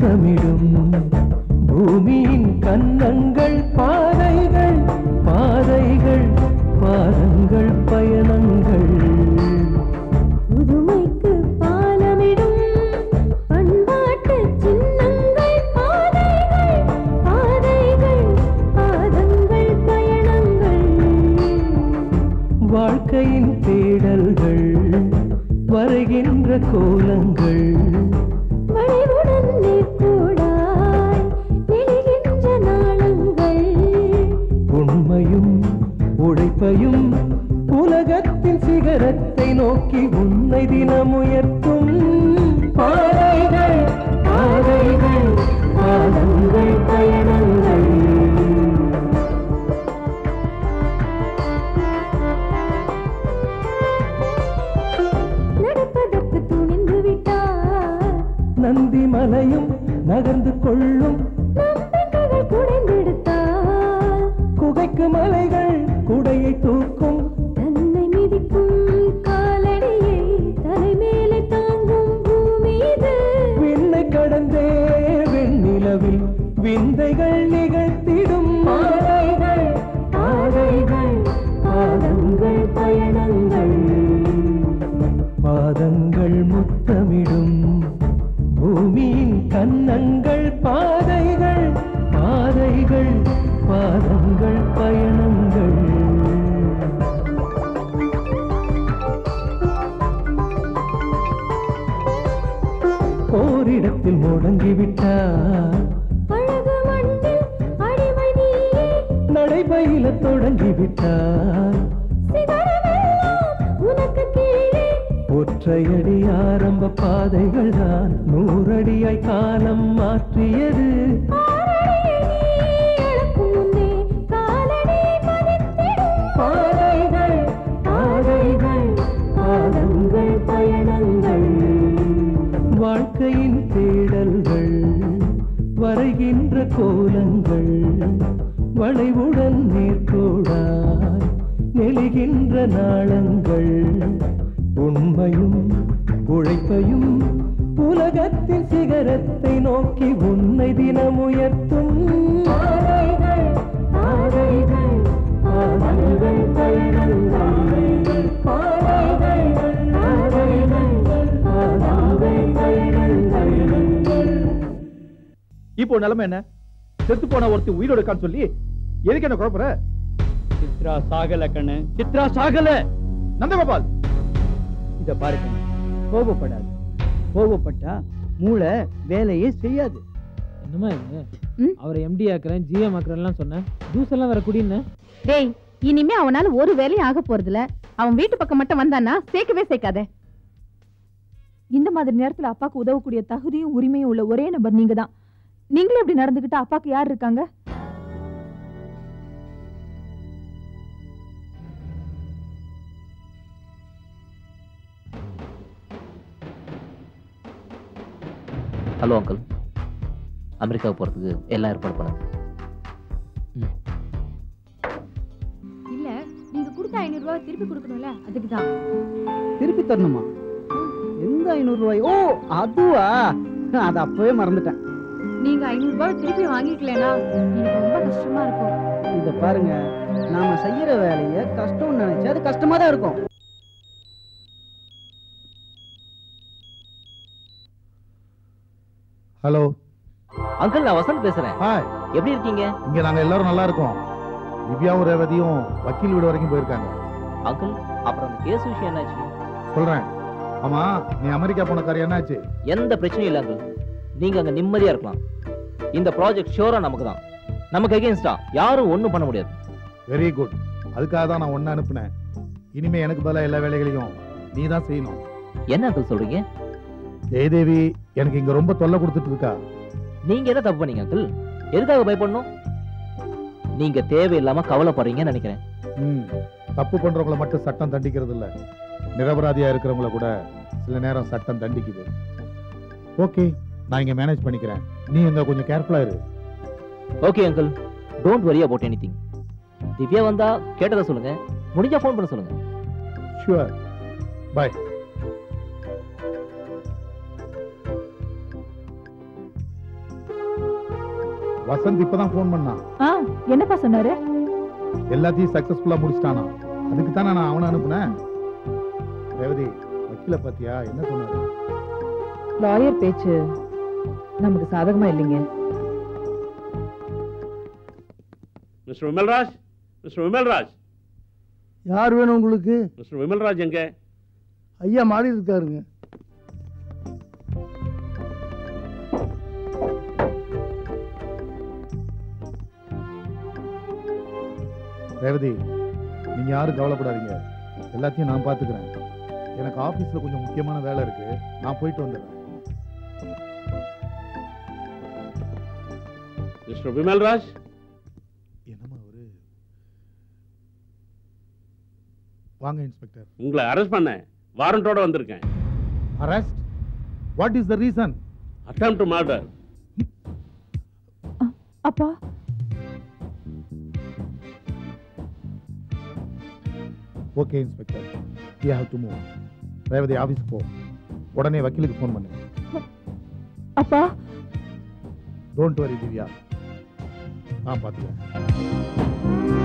முத்தமிடும் பூமியின் கன்னங்கள் பாதைகள் பாதைகள் பாதங்கள் பயணங்கள் புதுமைக்கு பாலமிடும் பண்பாட்டு சின்னங்கள் பாதைகள் பாதைகள் பாதங்கள் பயணங்கள் வாழ்க்கையின் தேடல்கள் வரைகின்ற கோலங்கள் வளைவுடன் நேர்கோடாய் நெளிகின்ற நாளங்கள் உண்மையும் உழைப்பையும் உலகத்தின் சிகரத்தை நோக்கி உன்னை தினம் உயர்த்தும் பாதைகள் பாதைகள் பாதங்கள் பயணங்கள் நடப்பதற்கு துணிந்து விட்டார் நந்தி மலையும் நகர்ந்து கொள்ளும் நம்பிக்கைகள் குடைந்தெடுத்தார் குகைக்கு மலைகள் குடையை தூக்கும் தன்னை மிதிக்கும் காலடியை தலைமேலே தாங்கும் பூமி இது விண்ணை கடந்தே வெண்ணிலவில் விந்தைகள் நிகழ்த்திடும் பாதைகள் பாதைகள் பாதங்கள் பயணங்கள் பாதங்கள் முத்தமிடும் பூமியின் கன்னங்கள் பாதைகள் பாதைகள் பாதங்கள் பயணங்கள் ஓரிடத்தில் முடங்கிவிட்டார் அழகு மண்ணில் அடிமை நீயே நடைபயில தொடங்கிவிட்டார் சிகரமெல்லாம் உனக்கு கீழே ஒற்றையடி ஆரம்ப பாதைகள் தான் நூறடியாய் காலம் மாற்றியது ஆறடியை நீ அளக்கும் முன்னே காலடி பதித்திடும் பாதைகள் பாதைகள் பாதங்கள் பயணங்கள் வாழ்க்கையின் தேடல்கள் வரைகின்ற கோலங்கள் வளைவுடன் நேர்கோடாய் நெளிகின்ற நாளங்கள் உண்மையும் உழைப்பையும் உலகத்தின் சிகரத்தை நோக்கி உன்னை தினம் உயர்த்தும் பாதைகள் பாதைகள் பாதங்கள் பயணங்கள் பாதைகள் பாதைகள் பாதங்கள் பயணங்கள் இப்போ நிலைமை என்ன செத்து போன ஒருத்தி உயிரோட இருக்கான்னு சொல்லி எதுக்கு என்ன குழப்பற சித்ரா சாகல கண்ணு சித்ரா சாகல நந்தகோபால் இத பாரு கண்ணு கோபப்படாது கோபப்பட்டா மூளை வேலையே செய்யாது என்னமா இது அவரை எம்டி ஆக்குறேன் ஜிஎம் ஆக்குறேன்லாம் சொன்னேன் ஜூஸ் எல்லாம் வேற குடின்னு டேய் இனிமே அவனால ஒரு வேலையும் ஆக போறதில்ல அவன் வீட்டு பக்கம் மட்டும் வந்தானா சேர்க்கவே சேர்க்காத இந்த மாதிரி நேரத்துல அப்பாக்கு உதவக்கூடிய தகுதியும் உரிமையும் உள்ள ஒரே நபர் நீங்க தான் நீங்களே இப்படி நடந்துக்கிட்டா அப்பாக்கு யார் இருக்காங்க ஹலோ அங்கிள் அமெரிக்காவுக்கு போகிறதுக்கு எல்லாம் ஏற்பாடு பண்ணுங்க இல்ல நீங்க கொடுத்த ஐநூறு ரூபாய் திருப்பி கொடுக்கணும்ல அதுக்கு தான் திருப்பி தரணுமா எந்த ஐநூறு ரூபாய் ஓ அதுவா அது அப்பவே மறந்துட்டேன் நீங்க ஐநூறு ரூபாய் திருப்பி வாங்கிக்கலனா எனக்கு ரொம்ப கஷ்டமா இருக்கும் இத பாருங்க நாம செய்யற வேலைய கஷ்டம்னு நினைச்சா அது கஷ்டமா தான் இருக்கும் ஹலோ அங்கிள் நான் வசந்த் பேசுறேன் ஹாய் எப்படி இருக்கீங்க இங்க நாங்க எல்லாரும் நல்லா இருக்கோம் திவ்யாவும் ரேவதியும் வக்கீல் வீடு வரைக்கும் போயிருக்காங்க அங்கிள் அப்புறம் அந்த கேஸ் விஷயம் என்னாச்சு சொல்றேன் ஆமா நீ அமெரிக்கா போன காரியம் என்னாச்சு எந்த பிரச்சனையும் இல்லை அங்கிள் நீங்க அங்க நிம்மதியா இருக்கலாம் இந்த ப்ராஜெக்ட் ஷோரா நமக்கு தான் நமக்கு அகேன்ஸ்டா யாரும் ஒண்ணும் பண்ண முடியாது வெரி குட் அதுக்காக தான் நான் ஒன்னு அனுப்புனேன் இனிமே எனக்கு பதிலா எல்லா வேலைகளையும் நீ தான் செய்யணும் என்ன அங்கிள் சொல்றீங்க ஜெயதேவி எனக்கு இங்க ரொம்ப தொல்லை கொடுத்துட்டு இருக்கா நீங்க என்ன தப்பு பண்ணீங்க அங்கிள் எதுக்காக பயப்படணும் நீங்க தேவையில்லாம கவலைப்படுறீங்கன்னு நினைக்கிறேன் ம் தப்பு பண்றவங்கள மட்டும் சட்டம் தண்டிக்கிறது இல்ல நிரபராதியா இருக்கிறவங்கள கூட சில நேரம் சட்டம் தண்டிக்குது ஓகே நான் இங்க மேனேஜ் பண்ணிக்கிறேன் நீ இங்க கொஞ்சம் கேர்ஃபுல்லா இரு okay uncle don't worry about any Divya வந்தா கேட்டதை சொல்லுங்க முடிஞ்சா ஃபோன் பண்ண சொல்லுங்க ஷுவர் பாய் வசந்த் இப்பதான் ஃபோன் பண்ணான் ஆ என்னப்பா சொன்னாரு எல்லாத்தையும் சக்சஸ்ஃபுல்லா முடிச்சிட்டானா அதுக்கு தானே நான் அவனை அனுப்புனேன் ரேவதி வக்கீல பாத்தியா என்ன சொன்னாரு லாயர் பேச்சு நமக்கு சாதகமா இல்லைங்க மிஸ்டர் விமல்ராஜ் மிஸ்டர் விமல்ராஜ் யார் வேணும் உங்களுக்கு மிஸ்டர் விமல்ராஜ் எங்க ஐயா மாடி இருக்காருங்க ரேவதி நீங்க யாரும் கவலைப்படாதீங்க எல்லாத்தையும் நான் பாத்துக்கிறேன் எனக்கு ஆபீஸ்ல கொஞ்சம் முக்கியமான வேலை இருக்கு நான் போயிட்டு வந்துடுறேன் மிஸ்டர் விமல்ராஜ் என்னம்மா அவரு வாங்க இன்ஸ்பெக்டர் உங்களை அரெஸ்ட் பண்ண வாரண்டோட வந்திருக்கேன் arrest what is the reason attempt to murder அப்பா okay inspector you have to move Revathi ஆபீஸ்க்கு போ உடனே வக்கீலுக்கு ஃபோன் பண்ணு அப்பா டோன்ட் வரி திவ்யா நான் பார்த்துக்கிறேன்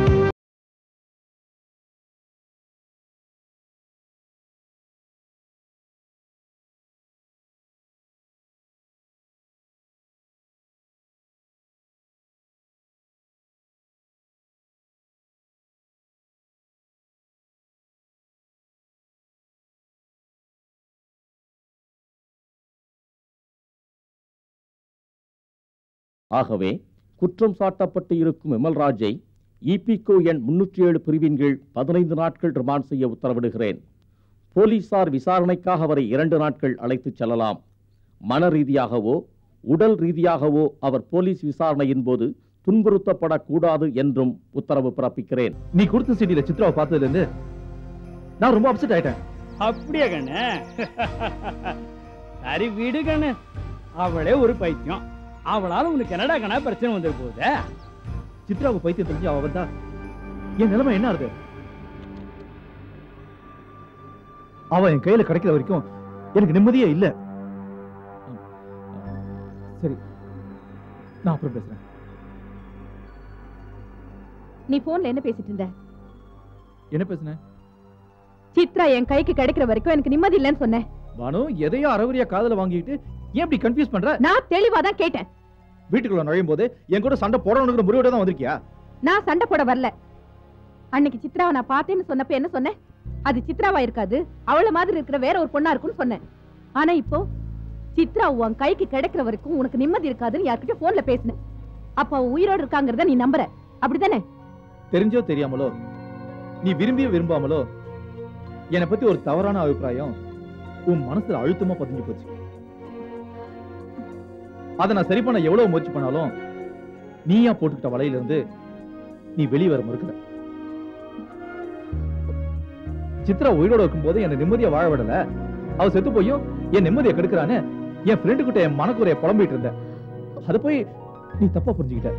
ஆகவே குற்றம் சாட்டப்பட்டு இருக்கும் எமல்ராஜை இபிகோ எண் முன்னூற்றி ஏழு பிரிவின் கீழ் பதினைந்து நாட்கள் ரிமாண்ட் செய்ய உத்தரவிடுகிறேன் போலீசார் விசாரணைக்காக அவரை இரண்டு நாட்கள் அழைத்துச் செல்லலாம் மன ரீதியாகவோ உடல் ரீதியாகவோ அவர் போலீஸ் விசாரணையின் போது துன்புறுத்தப்படக்கூடாது என்றும் உத்தரவு பிறப்பிக்கிறேன் நீ கொடுத்த சிட்டியில சித்ராவை பார்த்ததுல இருந்து நான் ரொம்ப அப்செட் ஆயிட்டேன் அப்படியா கண்ணு சரி விடு கண்ணு அவளே ஒரு பைத்தியம் அவளால உனக்கு என்னடா கண்ணா பிரச்சனை வந்துரு போகுதே சித்ராவுக்கு பைத்தியம் தெரிஞ்சு அவ வந்தா என் நிலைமை என்ன ஆகுது அவ என் கையில கிடைக்கிற வரைக்கும் எனக்கு நிம்மதியே இல்ல சரி நான் அப்புறம் பேசுறேன் நீ போன்ல என்ன பேசிட்டு இருந்த என்ன பேசுனேன் சித்ரா என் கைக்கு கிடைக்கிற வரைக்கும் எனக்கு நிம்மதி இல்லைன்னு சொன்னேன் பானு எதையோ அறவரியா காதுல வாங்கிட்டு ஏன் இப்படி கன்ஃபியூஸ் பண்ற நான் தெளிவா தான் கேட்டேன் வீட்டுக்குள்ள நுழையும் போது என் கூட சண்டை போடணுங்கிற முடிவோட தான் வந்திருக்கியா நான் சண்டை போட வரல அன்னைக்கு சித்ராவை நான் பார்த்தேன்னு சொன்னப்ப என்ன சொன்னேன் அது சித்ராவா இருக்காது அவள மாதிரி இருக்கிற வேற ஒரு பொண்ணா இருக்கும்னு சொன்னேன் ஆனா இப்போ சித்ரா உன் கைக்கு கிடைக்கிற வரைக்கும் உனக்கு நிம்மதி இருக்காதுன்னு யார்கிட்ட போன்ல பேசினேன் அப்ப அவ உயிரோடு இருக்காங்கிறத நீ நம்புற அப்படிதானே தெரிஞ்சோ தெரியாமலோ நீ விரும்பியோ விரும்பாமலோ என்னை பத்தி ஒரு தவறான அபிப்பிராயம் உன் மனசுல அழுத்தமா பதிஞ்சு போச்சு அதை நான் சரி பண்ண எவ்வளவு முயற்சி பண்ணாலும் நீயா போட்டுக்கிட்ட வலையில இருந்து நீ வெளியே வர மறுக்கிற சித்ரா உயிரோட இருக்கும்போது என்னை நிம்மதியா வாழ விடல அவ செத்து போயும் என் நிம்மதியை கெடுக்கிறான்னு என் ஃப்ரெண்டு கிட்ட என் மனக்குறைய புலம்பிட்டு இருந்தேன் அதை போய் நீ தப்பா புரிஞ்சுக்கிட்ட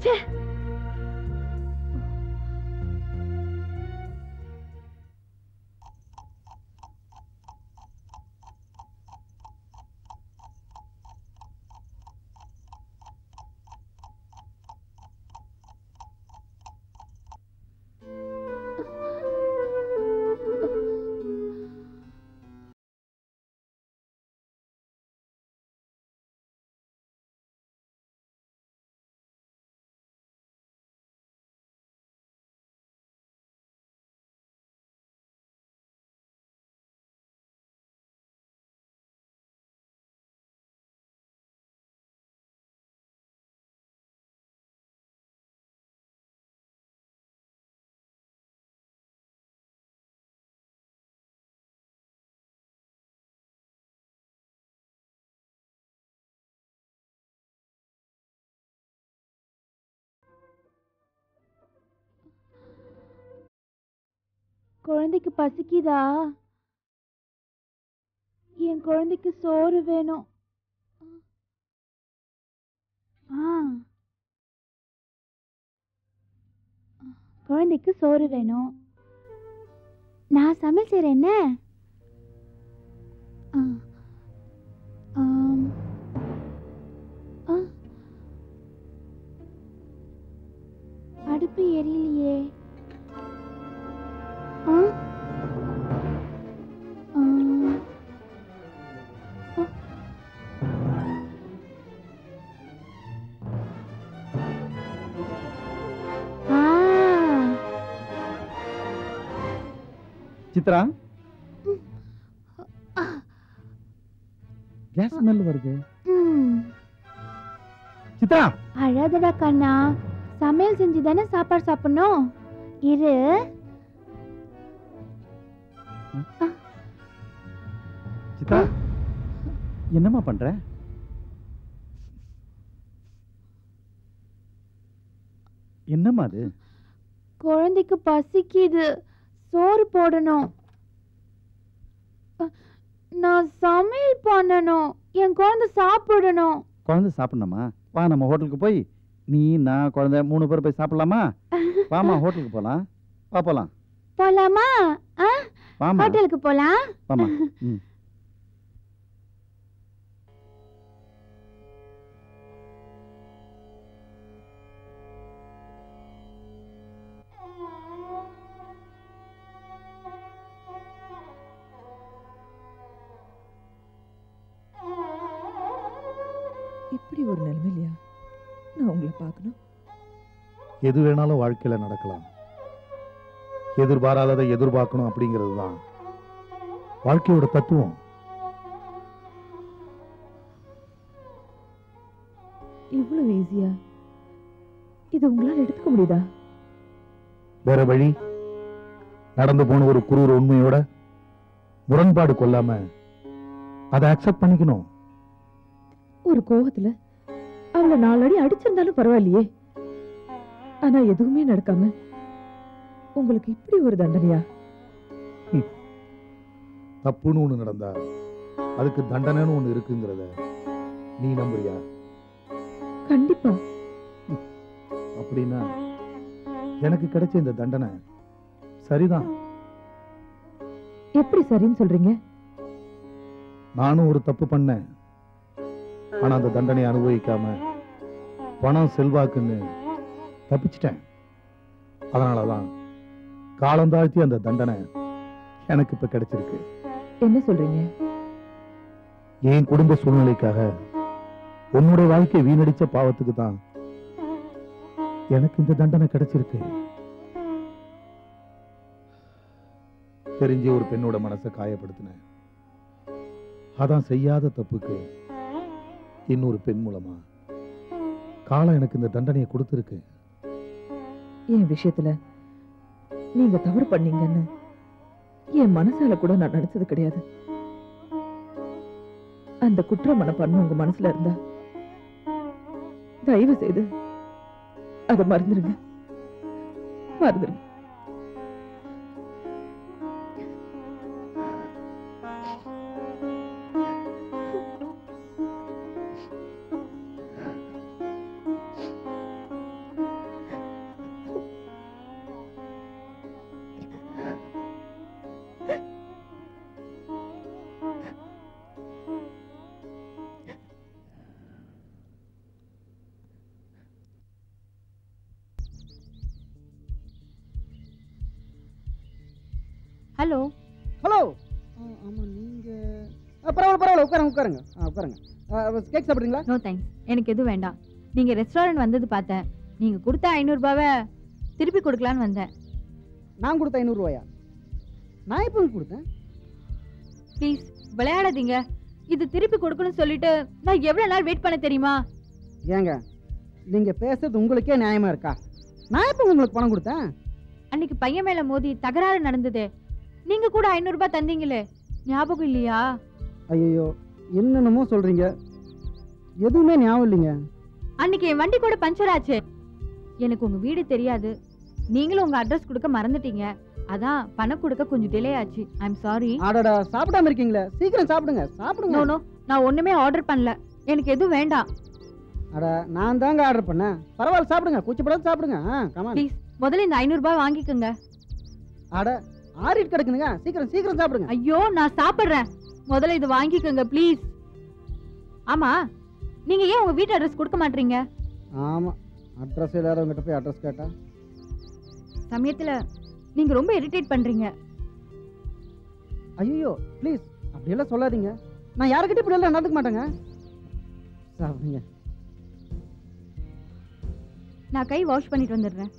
குழந்தைக்கு பசிக்குதா என் குழந்தைக்கு சோறு வேணும் ஆ குழந்தைக்கு சோறு வேணும் நான் சமையல் செய்கிறேன் என்ன ஆ. ஆம். ஆ. ஆ சித்ரா கேஸ் ஸ்மெல் வருது ம் சித்ரா அழாதடா கண்ணா சமையல் செஞ்சு தானே சாப்பாடு சாப்பிடணும் இரு சித்ரா என்னம்மா பண்ற என்னம்மா அது குழந்தைக்கு பசிக்குது சோறு போடணும் அ, நான் சமையல் பண்ணணும் என் குழந்தை சாப்பிடணும் குழந்தை சாப்பிடணுமா வா நம்ம ஹோட்டலுக்கு போய் நீ நான் குழந்தை மூணு பேர் போய் சாப்பிடலாமா வாமா ஹோட்டலுக்கு போலாம் வா போலாம் போலாமா ஆ? வாமா ஹோட்டலுக்கு போலாம் வாமா ம் இப்படி ஒரு நிலைமையிலையா நான் உங்களை பார்க்கணும் எது வேணாலும் வாழ்க்கையில நடக்கலாம் எதிர்பாராததை எதிர்பார்க்கணும் அப்படிங்கிறது தான் வாழ்க்கையோட தத்துவம் இவ்வளவு ஈஸியா இதை உங்களால எடுத்துக்க முடியுதா வேற வழி நடந்து போன ஒரு குரூர் உண்மையோட முரண்பாடு கொள்ளாம அதை அக்செப்ட் பண்ணிக்கணும் ஒரு கோவத்துல அவளை நாலடி அடிச்சிருந்தாலும் பரவாயில்லையே ஆனா எதுவுமே நடக்காம உங்களுக்கு இப்படி ஒரு தண்டனையா தப்புன்னு ஒண்ணு நடந்தா அதுக்கு தண்டனைன்னு ஒண்ணு இருக்குங்கிறத நீ நம்புறியா கண்டிப்பா அப்படின்னா எனக்கு கிடைச்ச இந்த தண்டனை சரிதான் எப்படி சரின்னு சொல்றீங்க நானும் ஒரு தப்பு பண்ணேன் ஆனா அந்த தண்டனை அனுபவிக்காம பணம் செல்வாக்குன்னு தப்பிச்சிட்டேன் அதனாலதான் காலம் தாழ்த்தி அந்த தண்டனை எனக்கு இப்ப கிடைச்சிருக்கு என்ன சொல்றீங்க என் குடும்ப சூழ்நிலைக்காக உன்னுடைய வாழ்க்கை வீணடிச்ச பாவத்துக்கு தான் எனக்கு இந்த தண்டனை கிடைச்சிருக்கு தெரிஞ்ச ஒரு பெண்ணோட மனசை காயப்படுத்தினேன் அதான் செய்யாத தப்புக்கு இன்னொரு பெண் மூலமா காலம் எனக்கு இந்த தண்டனையை கொடுத்திருக்கு என் விஷயத்துல நீங்க தவறு பண்ணீங்கன்னு என் மனசால கூட நான் நினைச்சது கிடையாது அந்த குற்ற மனப்பான்மை உங்க மனசுல இருந்தா தயவு செய்து அதை மறந்துருங்க மறந்துருங்க ஹலோ ஹலோ ஆமா நீங்க ஆ, பரவாயில்ல பரவாயில்ல உட்காருங்க உட்காருங்க ஆ உட்காருங்க கேக் சாப்பிட்றீங்களா நோ தேங்க்ஸ் எனக்கு எதுவும் வேண்டாம் நீங்க ரெஸ்டாரண்ட் வந்தது பார்த்தேன் நீங்க கொடுத்த ஐநூறுபாவை திருப்பி கொடுக்கலான்னு வந்தேன் நான் கொடுத்த ஐநூறுரூவாயா நான் எப்போ கொடுத்தேன் ப்ளீஸ் விளையாடாதீங்க இது திருப்பி கொடுக்கணும்னு சொல்லிட்டு நான் எவ்வளவு நாள் வெயிட் பண்ண தெரியுமா ஏங்க நீங்க பேசுறது உங்களுக்கே நியாயமா இருக்கா நான் எப்போ உங்களுக்கு பணம் கொடுத்தேன் அன்னைக்கு பையன் மேல மோதி தகராறு நடந்ததே நீங்க கூட ஐநூறு ரூபாய் தந்தீங்களே ஞாபகம் இல்லையா ஐயோ என்னென்னமோ சொல்றீங்க எதுவுமே ஞாபகம் இல்லைங்க அன்னைக்கு என் வண்டி கூட பஞ்சர் ஆச்சு எனக்கு உங்க வீடு தெரியாது நீங்களும் உங்க அட்ரஸ் கொடுக்க மறந்துட்டீங்க அதான் பணம் கொடுக்க கொஞ்சம் டிலே ஆச்சு ஐ எம் சாரி ஆடாடா சாப்பிடாம இருக்கீங்களே சீக்கிரம் சாப்பிடுங்க சாப்பிடுங்க நோ நோ நான் ஒண்ணுமே ஆர்டர் பண்ணல எனக்கு எதுவும் வேண்டாம் அட நான் தாங்க ஆர்டர் பண்ணேன் பரவாயில்ல சாப்பிடுங்க கூச்சப்படாத சாப்பிடுங்க ஆ கமான் ப்ளீஸ் முதல்ல இந்த ஐநூறு ரூபாய் வாங்கிக்கோங்க அட ஆறிட்டு கிடக்குதுங்க சீக்கிரம் சீக்கிரம் சாப்பிடுங்க ஐயோ நான் சாப்பிடுறேன் முதல்ல இது வாங்கிக்கோங்க ப்ளீஸ் ஆமா நீங்க ஏன் உங்க வீட்டு அட்ரஸ் கொடுக்க மாட்டீங்க ஆமா அட்ரஸ் இல்லாதவங்கிட்ட போய் அட்ரஸ் கேட்டா சமயத்துல நீங்க ரொம்ப இரிட்டேட் பண்றீங்க ஐயோ ப்ளீஸ் அப்படியெல்லாம் சொல்லாதீங்க நான் யாருக்கிட்ட இப்படி எல்லாம் நடந்துக்க மாட்டேங்க சாப்பிடுங்க நான் கை வாஷ் பண்ணிட்டு வந்துடுறேன்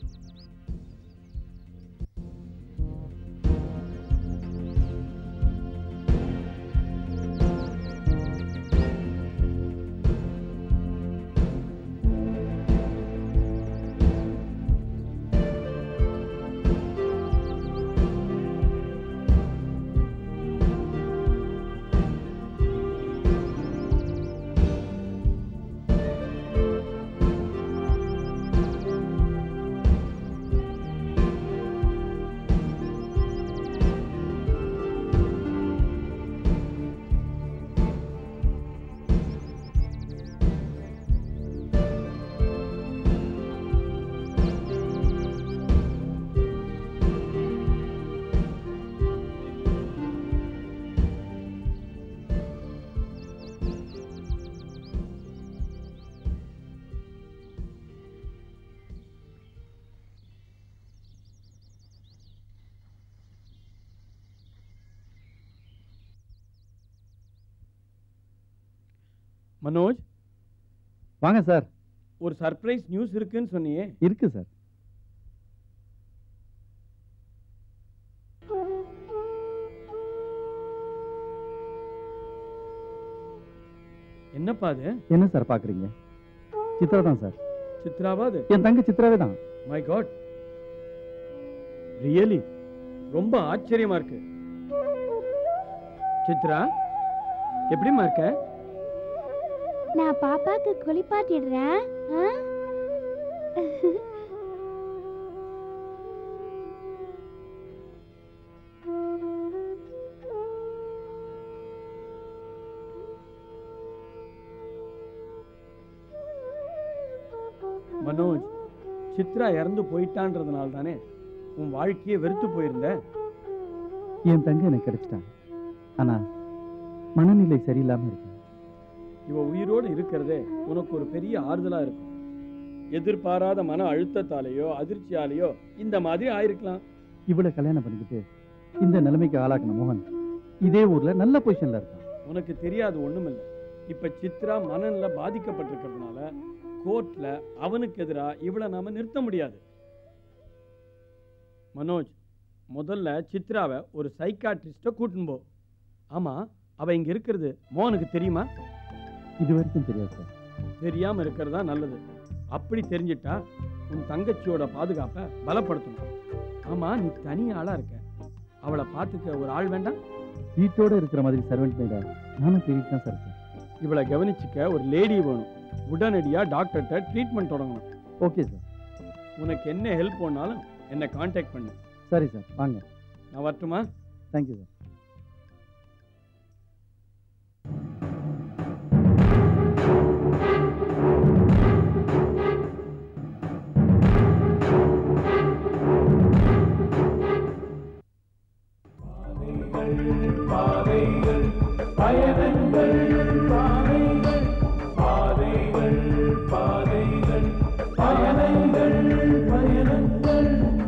மனோஜ் வாங்க சார் ஒரு சர்ப்ரைஸ் நியூஸ் இருக்குன்னு சொன்னியே இருக்கு சார் என்னப்பா அது என்ன சார் பாக்குறீங்க சித்ரா தான் சார் சித்ராவா அது என் தங்க சித்ராவே தான் மை காட் ரியலி ரொம்ப ஆச்சரியமா இருக்கு சித்ரா எப்படிம்மா இருக்க நான் பாப்பாக்கு குளிப்பாட்டிடுறேன் ஆ? மனோஜ் சித்ரா இறந்து போயிட்டான்றதுனால தானே உன் வாழ்க்கையே வெறுத்து போயிருந்த என் தங்க எனக்கு கிடைச்சிட்டான் ஆனா மனநிலை சரியில்லாம இருக்கு இவ உயிரோடு இருக்கிறதே உனக்கு ஒரு பெரிய ஆறுதலா இருக்கும் எதிர்பாராத மன அழுத்தத்தாலேயோ அதிர்ச்சியாலேயோ இந்த மாதிரி ஆயிருக்கலாம் இவ்வளவு கல்யாணம் பண்ணிக்கிட்டு இந்த நிலைமைக்கு ஆளாக்குன மோகன் இதே ஊர்ல நல்ல பொசிஷன்ல இருக்கான் உனக்கு தெரியாது ஒண்ணுமில்ல இப்ப சித்ரா மனநில பாதிக்கப்பட்டிருக்கிறதுனால கோர்ட்ல அவனுக்கு எதிரா இவளை நாம நிறுத்த முடியாது மனோஜ் முதல்ல சித்ராவை ஒரு சைக்காட்ரிஸ்ட கூட்டின்னு போ ஆமா அவ இங்க இருக்கிறது மோகனுக்கு தெரியுமா இது வரைக்கும் தெரியாது சார் தெரியாம இருக்கிறதா நல்லது அப்படி தெரிஞ்சிட்டா உன் தங்கச்சியோட பாதுகாப்பை பலப்படுத்தணும் ஆமா நீ தனி ஆளா இருக்க அவளை பார்த்துக்க ஒரு ஆள் வேண்டாம் வீட்டோட இருக்கிற மாதிரி சர்வெண்ட் மேடா நானும் தேடிட்டு தான் சார் இருக்கேன் இவளை கவனிச்சுக்க ஒரு லேடி வேணும் உடனடியா டாக்டர்கிட்ட ட்ரீட்மெண்ட் தொடங்கணும் ஓகே சார் உனக்கு என்ன ஹெல்ப் பண்ணாலும் என்னை காண்டாக்ட் பண்ணு சரி சார் வாங்க நான் வரட்டுமா தேங்க்யூ சார் பாதைகள் பயணங்கள் பாதைகள் பாதைகள் பாதைகள் பயணங்கள் பயணங்கள்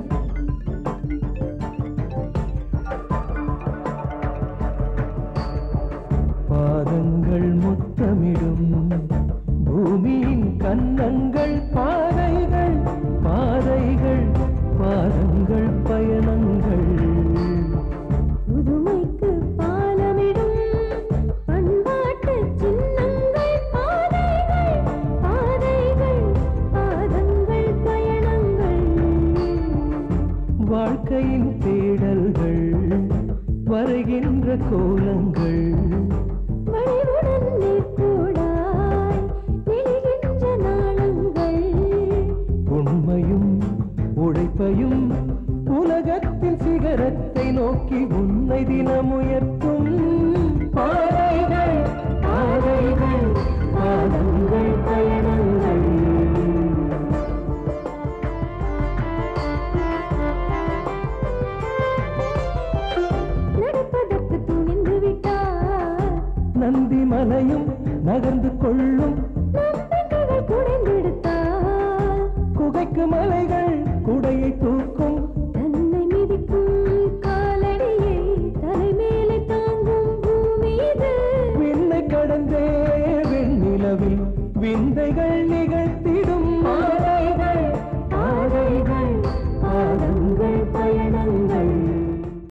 பாதங்கள் முத்தமிடும் பூமியின் கன்னங்கள் பாதைகள் பாதைகள் பாதங்கள் பயணங்கள் புதுமைக்கு பாலமிடும் பண்பாட்டு சின்னங்கள் பாதைகள் பாதைகள் பாதங்கள் பயணங்கள் வாழ்க்கையின் தேடல்கள் வரைகின்ற கோலங்கள் வளைவுடன் நேர்கோடாய் நெளிகின்ற நாளங்கள் உண்மையும் உழைப்பையும் உலகத்தின் சிகரத்தை நோக்கி உன்னை தினமுயர்த்தும் பாதைகள் பாதைகள் பாதங்கள் பயணங்கள் நடப்பதற்கு துணிந்து விட்டார் நந்தி மலையும் நகர்ந்து கொள்ளும் நம்பிக்கைகள் குறைந்தெடுத்தார் குகைக்கு மலைகள் குடையை தூக்கும்